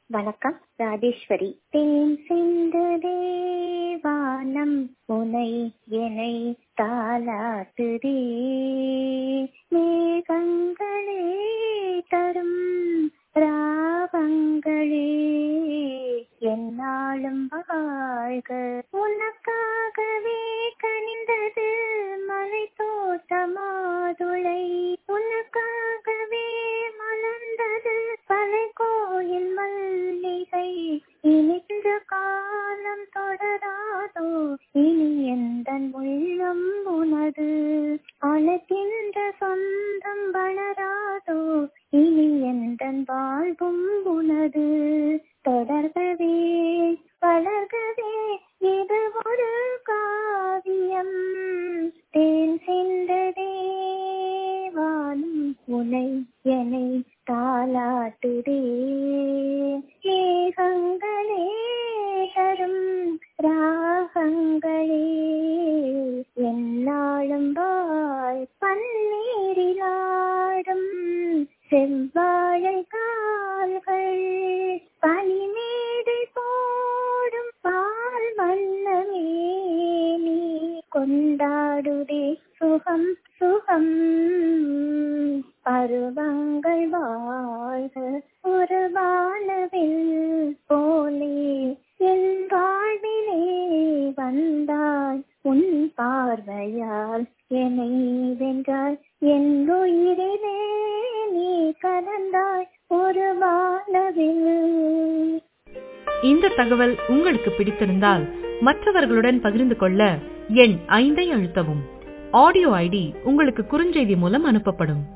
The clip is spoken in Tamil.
வணக்கம் ராஜேஸ்வரி தேன் சிந்ததே வானம் உனை என்னை தாலாட்டுதே மேகங்களே தரும் ராவங்களே என்னாலும் வாழ்க உனக்காகவே கனிந்தது மலை தோட்டமாதுளை உனக்காகவே மலர்ந்தது பலை கோயில் மல்லிகை இனிந்த காலம் தொடராதோ இனி எந்த உள்ளம் உனது அழைக்கின்ற சொந்தம் வளராதோ இனி எந்த வாழ்வும் உனது தொடர்கவே வளர்கவே இது ஒரு காவியம் தேன் சிந்ததே வானும் உனை என்னை தாலாட்டுதே மேகங்களே தரும் ராகங்களே என்னாலும் வாழ் பன்னீரிலாடும் செவ்வாழை கால்கள் பனிமேடை போடும் பால் வண்ணமே நீ கொண்டாடுதே சுகம் சுகம் பருவங்கள் வாழ்க ஒரு வானவில் போலே என் வாழ்விலே வந்தாய் உன் பார்வையால் என்னை வென்றாய் என் உயிரிலே நீ கலந்தாய் ஒரு வானவில் இந்த தகவல் உங்களுக்கு பிடித்திருந்தால் மற்றவர்களுடன் பகிர்ந்து கொள்ள எண் ஐந்தை அழுத்தவும் ஆடியோ ஐடி உங்களுக்கு குறுஞ்செய்தி மூலம் அனுப்பப்படும்